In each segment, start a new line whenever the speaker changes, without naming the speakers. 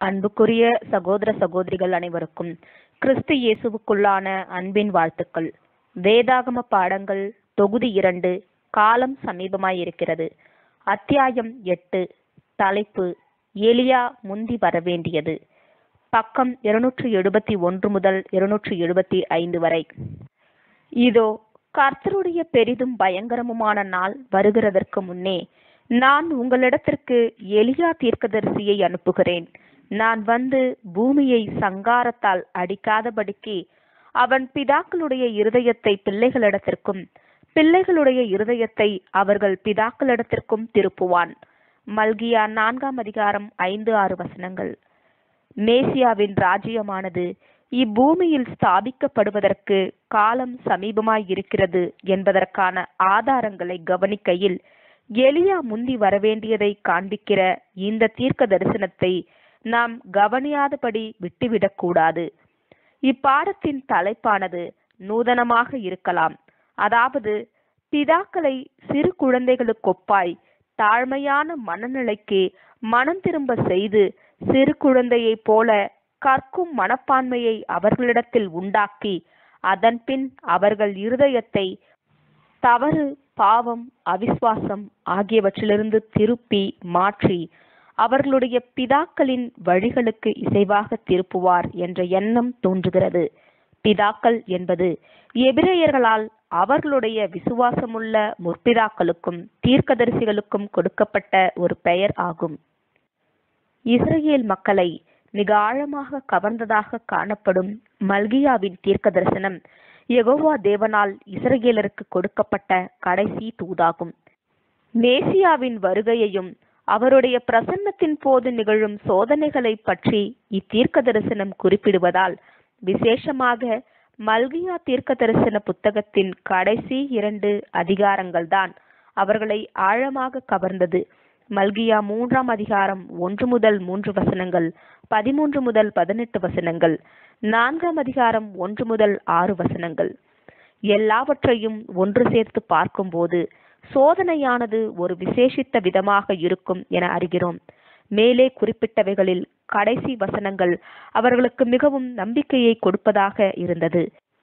அன்புக்குரிய சகோதர சகோதரிகள் அனைவருக்கும் கிறிஸ்து இயேசுவுக்குள்ளான அன்பின் வாழ்த்துக்கள் வேதாகம பாடங்கள் தொகுதி இரண்டு காலம் சமீபமாயிருக்கிறது அத்தியாயம் எட்டு தலைப்பு எலியா முந்தி வரவேண்டியது பக்கம் இருநூற்று எழுபத்தி ஒன்று முதல் இருநூற்று எழுபத்தி ஐந்து வரை இதோ கர்த்தருடைய பெரிதும் பயங்கரமுமான நாள் வருகிறதற்கு முன்னே நான் உங்களிடத்திற்கு எலியா தீர்க்கதரிசியை அனுப்புகிறேன் நான் வந்து பூமியை சங்காரத்தால் அடிக்காதபடிக்கு அவன் பிதாக்களுடைய இருதயத்தை பிள்ளைகளிடத்திற்கும் பிள்ளைகளுடைய இருதயத்தை அவர்கள் பிதாக்களிடத்திற்கும் திருப்புவான் மல்கியா நான்காம் அதிகாரம் ஐந்து ஆறு வசனங்கள் மேசியாவின் ராஜ்யமானது இப்பூமியில் ஸ்தாபிக்கப்படுவதற்கு காலம் சமீபமாய் இருக்கிறது என்பதற்கான ஆதாரங்களை கவனிக்கையில் எலியா முந்தி வரவேண்டியதை காண்பிக்கிற இந்த தீர்க்க தரிசனத்தை நாம் கவனியாதபடி விட்டுவிடக்கூடாது இப்பாடத்தின் தலைப்பானது நூதனமாக இருக்கலாம் அதாவது பிதாக்களை சிறு குழந்தைகளுக்கொப்பாய் தாழ்மையான மனநிலைக்கு மனம் திரும்ப செய்து சிறு குழந்தையைப் போல கற்கும் மனப்பான்மையை அவர்களிடத்தில் உண்டாக்கி அதன்பின் அவர்கள் இருதயத்தை தவறு பாவம் அவிஸ்வாசம் ஆகியவற்றிலிருந்து திருப்பி மாற்றி அவர்களுடைய பிதாக்களின் வழிகளுக்கு இசைவாக திருப்புவார் என்ற எண்ணம் தோன்றுகிறது பிதாக்கள் என்பது எபிரேயர்களால் அவர்களுடைய விசுவாசமுள்ள முற்பிதாக்களுக்கும் தீர்க்கதரிசிகளுக்கும் கொடுக்கப்பட்ட ஒரு பெயர் ஆகும் இஸ்ரேல் மக்களை மிக ஆழமாக கவர்ந்ததாக காணப்படும் மல்கியாவின் தீர்க்க தரிசனம் யெகோவா தேவனால் இஸ்ரேலருக்கு கொடுக்கப்பட்ட கடைசி தூதாகும் மேசியாவின் வருகையையும் அவருடைய பிரசன்னத்தின் போது நிகழும் சோதனைகளை பற்றி இத்தீர்க்க தரிசனம் குறிப்பிடுவதால் விசேஷமாக மல்கியா தீர்க்க தரிசன புத்தகத்தின் கடைசி இரண்டு அதிகாரங்கள்தான் அவர்களை ஆழமாக கவர்ந்தது மல்கியா மூன்றாம் அதிகாரம் ஒன்று முதல் மூன்று வசனங்கள் பதிமூன்று முதல் பதினெட்டு வசனங்கள் நான்காம் அதிகாரம் ஒன்று முதல் ஆறு வசனங்கள் எல்லாவற்றையும் ஒன்று சேர்த்து பார்க்கும்போது சோதனையானது ஒரு விசேஷித்த விதமாக இருக்கும் என அறிகிறோம் மேலே குறிப்பிட்டவைகளில் கடைசி வசனங்கள் அவர்களுக்கு மிகவும் நம்பிக்கையை கொடுப்பதாக இருந்தது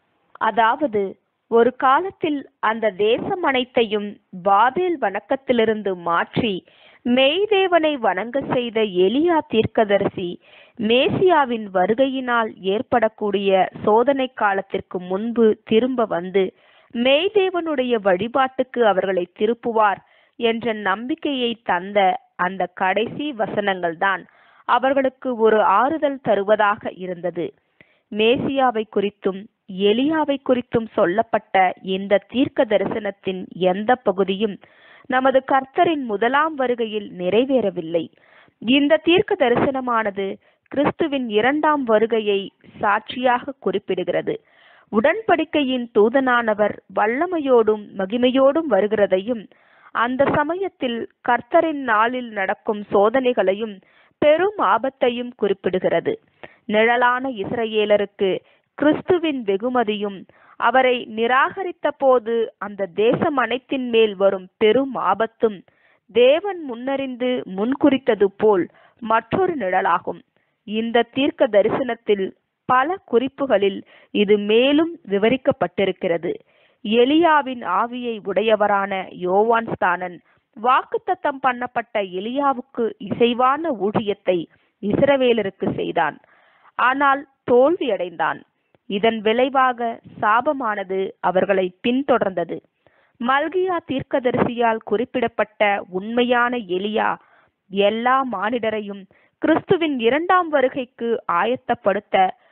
அதாவது ஒரு காலத்தில் அந்த தேசம் அனைத்தையும் பாபேல் வணக்கத்திலிருந்து மாற்றி மெய்தேவனை வணங்க செய்த எலியா தீர்க்கதரிசி மேசியாவின் வருகையினால் ஏற்படக்கூடிய சோதனை காலத்திற்கு முன்பு திரும்ப வந்து மெய்தேவனுடைய வழிபாட்டுக்கு அவர்களை திருப்புவார் என்ற நம்பிக்கையை தந்த அந்த கடைசி வசனங்கள் தான் அவர்களுக்கு ஒரு ஆறுதல் தருவதாக இருந்தது மேசியாவை குறித்தும் எலியாவை குறித்தும் சொல்லப்பட்ட இந்த தீர்க்க தரிசனத்தின் எந்த பகுதியும் நமது கர்த்தரின் முதலாம் வருகையில் நிறைவேறவில்லை இந்த தீர்க்க தரிசனமானது கிறிஸ்துவின் இரண்டாம் வருகையை சாட்சியாக குறிப்பிடுகிறது உடன்படிக்கையின் தூதனானவர் வல்லமையோடும் மகிமையோடும் வருகிறதையும் அந்த சமயத்தில் கர்த்தரின் நாளில் நடக்கும் சோதனைகளையும் பெரும் ஆபத்தையும் குறிப்பிடுகிறது நிழலான இஸ்ரேலருக்கு கிறிஸ்துவின் வெகுமதியும் அவரை நிராகரித்த போது அந்த தேசம் அனைத்தின் மேல் வரும் பெரும் ஆபத்தும் தேவன் முன்னறிந்து முன்குறித்தது போல் மற்றொரு நிழலாகும் இந்த தீர்க்க தரிசனத்தில் பல குறிப்புகளில் இது மேலும் விவரிக்கப்பட்டிருக்கிறது எலியாவின் ஆவியை உடையவரான யோவான் ஸ்தானன் வாக்குத்தத்தம் பண்ணப்பட்ட எலியாவுக்கு இசைவான ஊழியத்தை இஸ்ரவேலருக்கு செய்தான் ஆனால் தோல்வியடைந்தான் இதன் விளைவாக சாபமானது அவர்களை பின்தொடர்ந்தது மல்கியா தீர்க்கதரிசியால் குறிப்பிடப்பட்ட உண்மையான எலியா எல்லா மானிடரையும் கிறிஸ்துவின் இரண்டாம் வருகைக்கு ஆயத்தப்படுத்த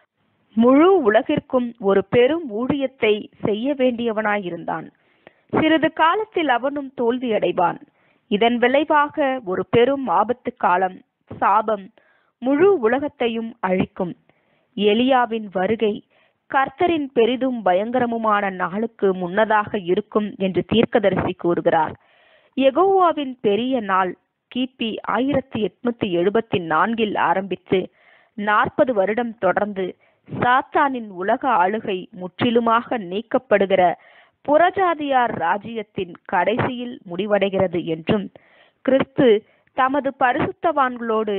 முழு உலகிற்கும் ஒரு பெரும் ஊழியத்தை செய்ய வேண்டியவனாயிருந்தான் சிறிது காலத்தில் அவனும் தோல்வியடைவான் இதன் விளைவாக ஒரு பெரும் ஆபத்து காலம் சாபம் முழு உலகத்தையும் அழிக்கும் எலியாவின் வருகை கர்த்தரின் பெரிதும் பயங்கரமுமான நாளுக்கு முன்னதாக இருக்கும் என்று தீர்க்கதரிசி கூறுகிறார் எகோவாவின் பெரிய நாள் கிபி ஆயிரத்தி எட்நூத்தி எழுபத்தி நான்கில் ஆரம்பித்து நாற்பது வருடம் தொடர்ந்து சாத்தானின் உலக ஆளுகை முற்றிலுமாக நீக்கப்படுகிற புறஜாதியார் ராஜ்யத்தின் கடைசியில் முடிவடைகிறது என்றும் கிறிஸ்து தமது பரிசுத்தவான்களோடு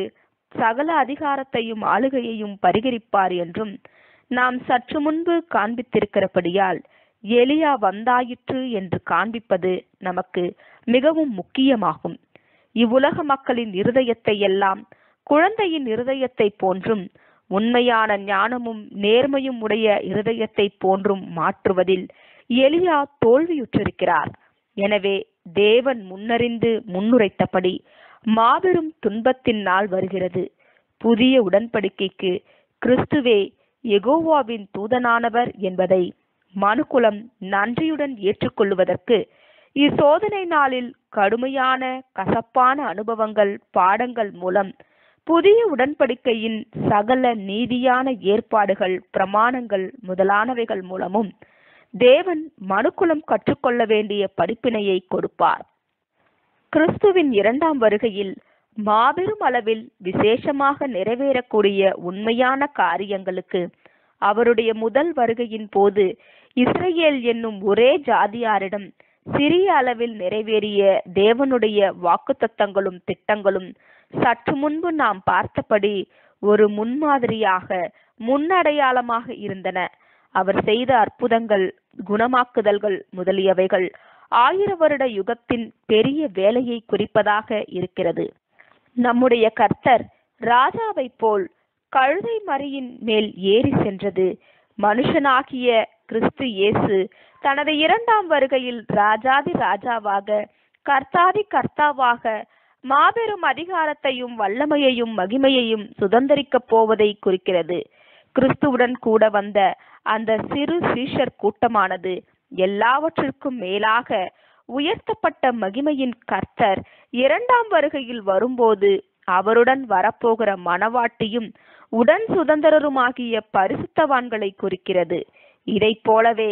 சகல அதிகாரத்தையும் ஆளுகையையும் பரிகரிப்பார் என்றும் நாம் சற்று முன்பு காண்பித்திருக்கிறபடியால் எலியா வந்தாயிற்று என்று காண்பிப்பது நமக்கு மிகவும் முக்கியமாகும் இவ்வுலக மக்களின் இருதயத்தை எல்லாம் குழந்தையின் இருதயத்தை போன்றும் உண்மையான ஞானமும் நேர்மையும் உடைய இருதயத்தை போன்றும் மாற்றுவதில் எலியா தோல்வியுற்றிருக்கிறார் எனவே தேவன் முன்னறிந்து முன்னுரைத்தபடி மாபெரும் துன்பத்தின் நாள் வருகிறது புதிய உடன்படிக்கைக்கு கிறிஸ்துவே எகோவாவின் தூதனானவர் என்பதை மனுக்குலம் நன்றியுடன் ஏற்றுக்கொள்வதற்கு இச்சோதனை நாளில் கடுமையான கசப்பான அனுபவங்கள் பாடங்கள் மூலம் புதிய உடன்படிக்கையின் சகல நீதியான ஏற்பாடுகள் பிரமாணங்கள் முதலானவைகள் மூலமும் தேவன் மனுக்குலம் கற்றுக்கொள்ள வேண்டிய படிப்பினையை கொடுப்பார் கிறிஸ்துவின் இரண்டாம் வருகையில் மாபெரும் அளவில் விசேஷமாக நிறைவேறக்கூடிய உண்மையான காரியங்களுக்கு அவருடைய முதல் வருகையின் போது இஸ்ரேல் என்னும் ஒரே ஜாதியாரிடம் சிறிய அளவில் நிறைவேறிய தேவனுடைய வாக்குத்தத்தங்களும் திட்டங்களும் சற்று முன்பு நாம் பார்த்தபடி ஒரு முன்மாதிரியாக முன்னடையாளமாக இருந்தன அவர் செய்த அற்புதங்கள் குணமாக்குதல்கள் முதலியவைகள் ஆயிர வருட யுகத்தின் பெரிய வேலையை குறிப்பதாக இருக்கிறது நம்முடைய கர்த்தர் ராஜாவைப் போல் கழுதை மறியின் மேல் ஏறி சென்றது மனுஷனாகிய கிறிஸ்து இயேசு தனது இரண்டாம் வருகையில் ராஜாதி ராஜாவாக கர்த்தாதி கர்த்தாவாக மாபெரும் அதிகாரத்தையும் வல்லமையையும் மகிமையையும் சுதந்திரிக்கப் போவதை குறிக்கிறது கிறிஸ்துவுடன் கூட வந்த அந்த சிறு சீஷர் கூட்டமானது எல்லாவற்றிற்கும் மேலாக உயர்த்தப்பட்ட மகிமையின் கர்த்தர் இரண்டாம் வருகையில் வரும்போது அவருடன் வரப்போகிற மணவாட்டியும் உடன் சுதந்திரருமாகிய பரிசுத்தவான்களை குறிக்கிறது இதைப் போலவே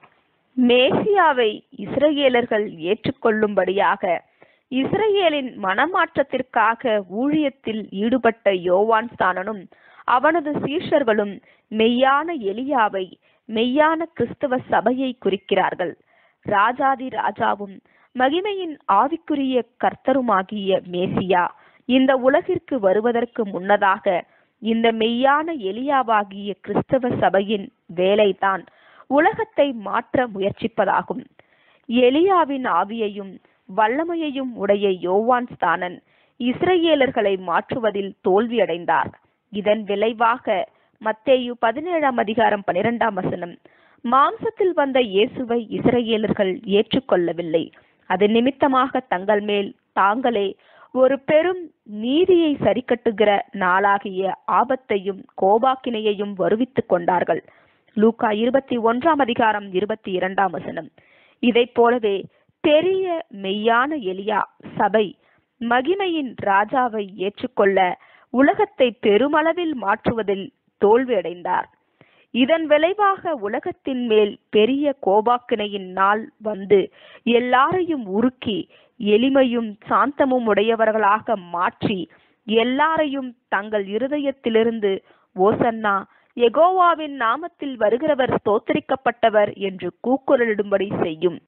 மேசியாவை இஸ்ரேலர்கள் ஏற்றுக்கொள்ளும்படியாக இஸ்ரேலின் மனமாற்றத்திற்காக ஊழியத்தில் ஈடுபட்ட யோவான் ஸ்தானனும் அவனது சீஷர்களும் மெய்யான எலியாவை மெய்யான கிறிஸ்தவ சபையை குறிக்கிறார்கள் ராஜாதி ராஜாவும் மகிமையின் ஆவிக்குரிய கர்த்தருமாகிய மேசியா இந்த உலகிற்கு வருவதற்கு முன்னதாக இந்த மெய்யான எலியாவாகிய கிறிஸ்தவ சபையின் வேலைதான் உலகத்தை மாற்ற முயற்சிப்பதாகும் எலியாவின் ஆவியையும் வல்லமையையும் உடைய யோவான் ஸ்தானன் இஸ்ரேலர்களை மாற்றுவதில் தோல்வியடைந்தார் இதன் விளைவாக மத்தேயு பதினேழாம் அதிகாரம் பனிரெண்டாம் வசனம் மாம்சத்தில் வந்த இயேசுவை இஸ்ரேலர்கள் ஏற்றுக்கொள்ளவில்லை அது நிமித்தமாக தங்கள் மேல் தாங்களே ஒரு பெரும் நீதியை சரிக்கட்டுகிற நாளாகிய ஆபத்தையும் கோபாக்கினையையும் வருவித்துக் கொண்டார்கள் லூக்கா இருபத்தி ஒன்றாம் அதிகாரம் இருபத்தி இரண்டாம் வசனம் இதைப் போலவே பெரிய மெய்யான எலியா சபை மகிமையின் ராஜாவை ஏற்றுக்கொள்ள உலகத்தை பெருமளவில் மாற்றுவதில் தோல்வியடைந்தார் இதன் விளைவாக உலகத்தின் மேல் பெரிய கோபாக்கினையின் நாள் வந்து எல்லாரையும் உருக்கி எளிமையும் சாந்தமும் உடையவர்களாக மாற்றி எல்லாரையும் தங்கள் இருதயத்திலிருந்து ஓசன்னா எகோவாவின் நாமத்தில் வருகிறவர் ஸ்தோத்தரிக்கப்பட்டவர் என்று கூக்குரலிடும்படி செய்யும்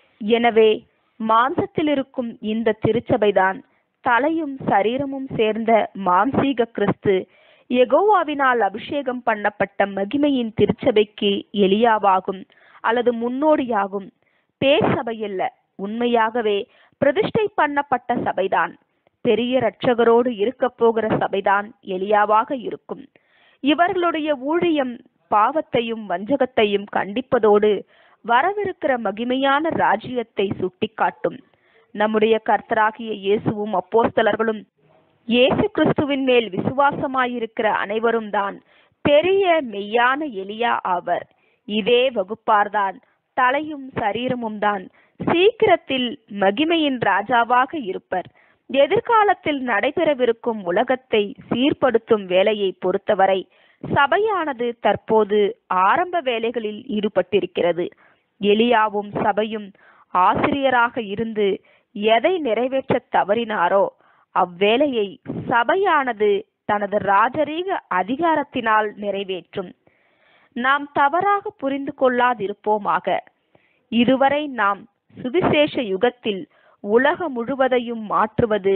எனவே மாம்சத்தில் இருக்கும் இந்த திருச்சபைதான் தலையும் சரீரமும் சேர்ந்த மாம்சீக கிறிஸ்து எகோவாவினால் அபிஷேகம் பண்ணப்பட்ட மகிமையின் திருச்சபைக்கு எலியாவாகும் அல்லது முன்னோடியாகும் பேசபையல்ல உண்மையாகவே பிரதிஷ்டை பண்ணப்பட்ட சபைதான் பெரிய இரட்சகரோடு இருக்க போகிற சபைதான் எலியாவாக இருக்கும் இவர்களுடைய ஊழியம் பாவத்தையும் வஞ்சகத்தையும் கண்டிப்பதோடு வரவிருக்கிற மகிமையான ராஜ்யத்தை சுட்டிக்காட்டும் நம்முடைய கர்த்தராகிய இயேசுவும் அப்போஸ்தலர்களும் இயேசு கிறிஸ்துவின் மேல் விசுவாசமாயிருக்கிற அனைவரும் தான் பெரிய மெய்யான எலியா ஆவர் இதே வகுப்பார்தான் தலையும் சரீரமும் தான் சீக்கிரத்தில் மகிமையின் ராஜாவாக இருப்பர் எதிர்காலத்தில் நடைபெறவிருக்கும் உலகத்தை சீர்படுத்தும் வேலையை பொறுத்தவரை சபையானது தற்போது ஆரம்ப வேலைகளில் ஈடுபட்டிருக்கிறது எலியாவும் சபையும் ஆசிரியராக இருந்து எதை நிறைவேற்ற தவறினாரோ அவ்வேலையை சபையானது தனது ராஜரீக அதிகாரத்தினால் நிறைவேற்றும் நாம் தவறாக புரிந்து கொள்ளாதிருப்போமாக இதுவரை நாம் சுவிசேஷ யுகத்தில் உலக முழுவதையும் மாற்றுவது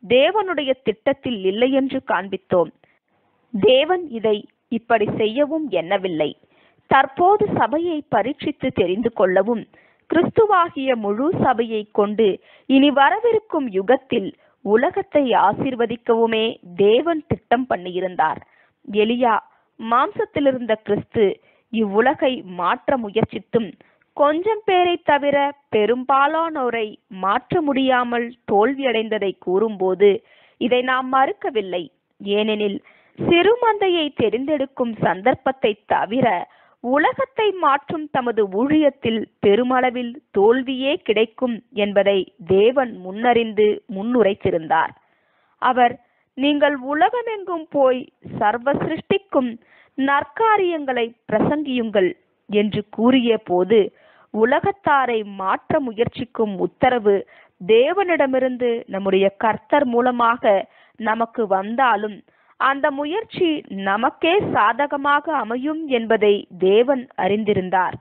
தேவனுடைய திட்டத்தில் இல்லை என்று காண்பித்தோம் தேவன் இதை இப்படி செய்யவும் எண்ணவில்லை தற்போது சபையை பரீட்சித்து தெரிந்து கொள்ளவும் கிறிஸ்துவாகிய முழு சபையை கொண்டு இனி வரவிருக்கும் யுகத்தில் உலகத்தை ஆசீர்வதிக்கவுமே தேவன் திட்டம் பண்ணியிருந்தார் எலியா மாம்சத்திலிருந்த கிறிஸ்து இவ்வுலகை மாற்ற முயற்சித்தும் கொஞ்சம் பேரை தவிர பெரும்பாலானோரை மாற்ற முடியாமல் தோல்வியடைந்ததை கூறும்போது இதை நாம் மறுக்கவில்லை ஏனெனில் சிறுமந்தையை தெரிந்தெடுக்கும் சந்தர்ப்பத்தை தவிர உலகத்தை மாற்றும் தமது ஊழியத்தில் பெருமளவில் தோல்வியே கிடைக்கும் என்பதை தேவன் முன்னறிந்து முன்னுரைத்திருந்தார் அவர் நீங்கள் உலகமெங்கும் போய் சர்வ சிருஷ்டிக்கும் நற்காரியங்களை பிரசங்கியுங்கள் என்று கூறிய போது உலகத்தாரை மாற்ற முயற்சிக்கும் உத்தரவு தேவனிடமிருந்து நம்முடைய கர்த்தர் மூலமாக நமக்கு வந்தாலும் அந்த முயற்சி நமக்கே சாதகமாக அமையும் என்பதை தேவன் அறிந்திருந்தார்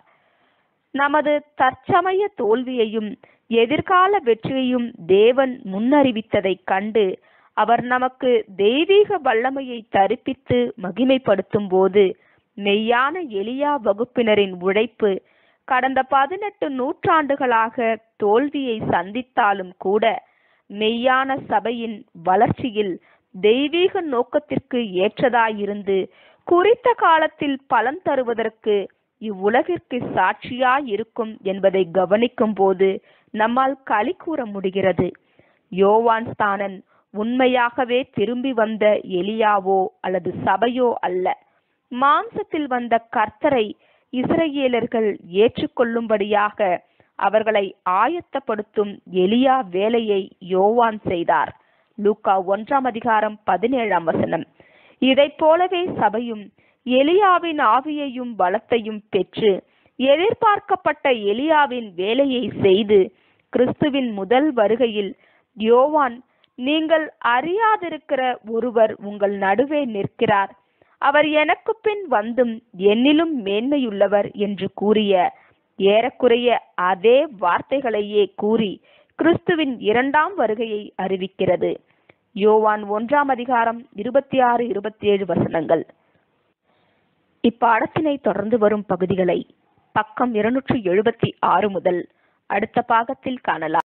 நமது தற்சமய தோல்வியையும் எதிர்கால வெற்றியையும் தேவன் முன்னறிவித்ததைக் கண்டு அவர் நமக்கு தெய்வீக வல்லமையை தரிப்பித்து மகிமைப்படுத்தும் போது மெய்யான எளியா வகுப்பினரின் உழைப்பு கடந்த பதினெட்டு நூற்றாண்டுகளாக தோல்வியை சந்தித்தாலும் கூட மெய்யான சபையின் வளர்ச்சியில் தெய்வீக நோக்கத்திற்கு ஏற்றதாயிருந்து குறித்த காலத்தில் பலன் தருவதற்கு இவ்வுலகிற்கு சாட்சியாய் இருக்கும் என்பதை கவனிக்கும் போது நம்மால் களி கூற முடிகிறது யோவான் ஸ்தானன் உண்மையாகவே திரும்பி வந்த எலியாவோ அல்லது சபையோ அல்ல மாம்சத்தில் வந்த கர்த்தரை இஸ்ரேலர்கள் ஏற்றுக்கொள்ளும்படியாக அவர்களை ஆயத்தப்படுத்தும் எலியா வேலையை யோவான் செய்தார் லூக்கா ஒன்றாம் அதிகாரம் பதினேழாம் வசனம் இதைப் போலவே சபையும் எலியாவின் ஆவியையும் பலத்தையும் பெற்று எதிர்பார்க்கப்பட்ட எலியாவின் வேலையை செய்து கிறிஸ்துவின் முதல் வருகையில் யோவான் நீங்கள் அறியாதிருக்கிற ஒருவர் உங்கள் நடுவே நிற்கிறார் அவர் எனக்கு பின் வந்தும் என்னிலும் மேன்மையுள்ளவர் என்று கூறிய ஏறக்குறைய அதே வார்த்தைகளையே கூறி கிறிஸ்துவின் இரண்டாம் வருகையை அறிவிக்கிறது யோவான் ஒன்றாம் அதிகாரம் இருபத்தி ஆறு இருபத்தி ஏழு வசனங்கள் இப்பாடத்தினை தொடர்ந்து வரும் பகுதிகளை பக்கம் இருநூற்றி எழுபத்தி ஆறு முதல் அடுத்த பாகத்தில் காணலாம்